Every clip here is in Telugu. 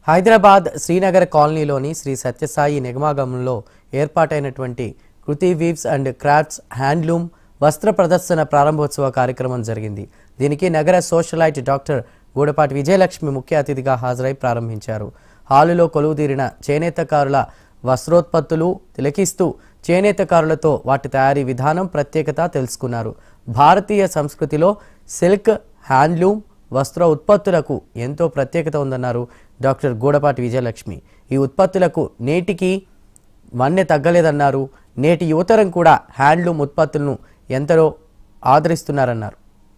హైదరాబాద్ శ్రీనగర్ కాలనీలోని శ్రీ సత్యసాయి నిగమాగమంలో ఏర్పాటైనటువంటి Kriti weaves and crafts handloom వస్త్ర ప్రదర్శన ప్రారంభోత్సవ కార్యక్రమం జరిగింది దీనికి నగర సోషలైట్ డాక్టర్ గూడపాటి విజయలక్ష్మి ముఖ్య అతిథిగా హాజరై ప్రారంభించారు హాలులో కొలువుదీరిన చేనేతకారుల వస్త్రోత్పత్తులు తిలకిస్తూ చేనేతకారులతో వాటి తయారీ విధానం ప్రత్యేకత తెలుసుకున్నారు భారతీయ సంస్కృతిలో సిల్క్ హ్యాండ్లూమ్ వస్త్ర ఉత్పత్తులకు ఎంతో ప్రత్యేకత ఉందన్నారు డాక్టర్ గూడపాటి విజయలక్ష్మి ఈ ఉత్పత్తులకు నేటికి వన్నె తగ్గలేదన్నారు నేటి యువతరం కూడా హ్యాండ్లూమ్ ఉత్పత్తులను ఎంతలో ఆదరిస్తున్నారన్నారు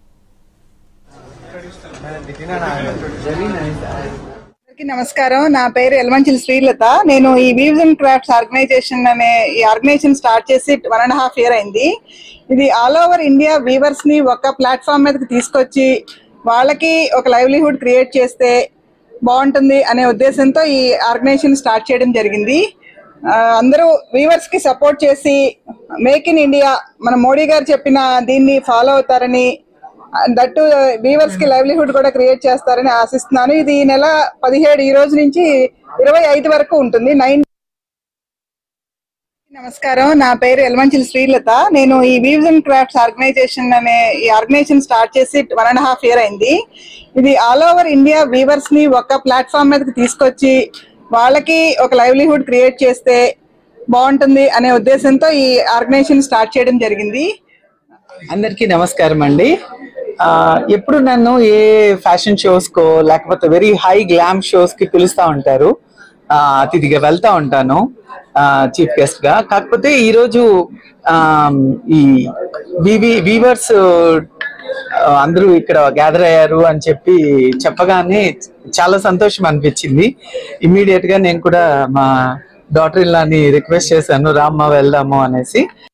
అందరికీ నమస్కారం నా పేరు ఎల్మంచిల్ శ్రీలత నేను ఈ వీవ్స్ అండ్ క్రాఫ్ట్స్ ఆర్గనైజేషన్ అనే ఈ ఆర్గనైజేషన్ స్టార్ట్ చేసి వన్ అండ్ హాఫ్ ఇయర్ అయింది ఇది ఆల్ ఓవర్ ఇండియా వీవర్స్ ని ఒక ప్లాట్ఫామ్ మీదకి తీసుకొచ్చి వాళ్ళకి ఒక లైవ్లీహుడ్ క్రియేట్ చేస్తే బాగుంటుంది అనే ఉద్దేశంతో ఈ ఆర్గనైజేషన్ స్టార్ట్ చేయడం జరిగింది ఆ, అందరూ వీవర్స్ కి సపోర్ట్ చేసి మేక్ ఇన్ ఇండియా మన మోడీ గారు చెప్పిన దీన్ని ఫాలో అవుతారని దట్టు వీవర్స్ కి లైవ్లీహుడ్ కూడా క్రియేట్ చేస్తారని ఆశిస్తున్నాను ఇది ఈ నెల పదిహేడు ఈ రోజు నుంచి ఇరవై ఐదు వరకు ఉంటుంది నైన్ నమస్కారం నా పేరు ఎల్మంచిల్ శ్రీలత నేను ఈ వీవ్స్ అండ్ క్రాఫ్ట్స్ ఆర్గనైజేషన్ అనే ఈ ఆర్గనైజేషన్ స్టార్ట్ చేసి వన్ అండ్ హాఫ్ ఇయర్ అయింది ఇది ఆల్ ఓవర్ ఇండియా వీవర్స్ ని ఒక ప్లాట్ఫామ్ మీదకి తీసుకొచ్చి వాళ్ళకి ఒక లైవ్లీహుడ్ క్రియేట్ చేస్తే బాగుంటుంది అనే ఉద్దేశంతో ఈ ఆర్గనైజేషన్ స్టార్ట్ చేయడం జరిగింది అందరికీ నమస్కారం అండి ఆ, ఎప్పుడు నన్ను ఏ ఫ్యాషన్ షోస్ కో లేకపోతే వెరీ హై గ్లామ్ షోస్ కి పిలుస్తా ఉంటారు ఆ, అతిథిగా వెళ్తా ఉంటాను చీఫ్ గెస్ట్ గా కాకపోతే ఈరోజు ఆ, ఈ వివి వీవర్స్ అందరూ ఇక్కడ గ్యాదర్ అయ్యారు అని చెప్పి చెప్పగానే చాలా సంతోషం అనిపించింది ఇమ్మీడియట్ గా నేను కూడా మా డాటర్ ఇల్లాని రిక్వెస్ట్ చేశాను రామ్మ వెళ్దాము అనేసి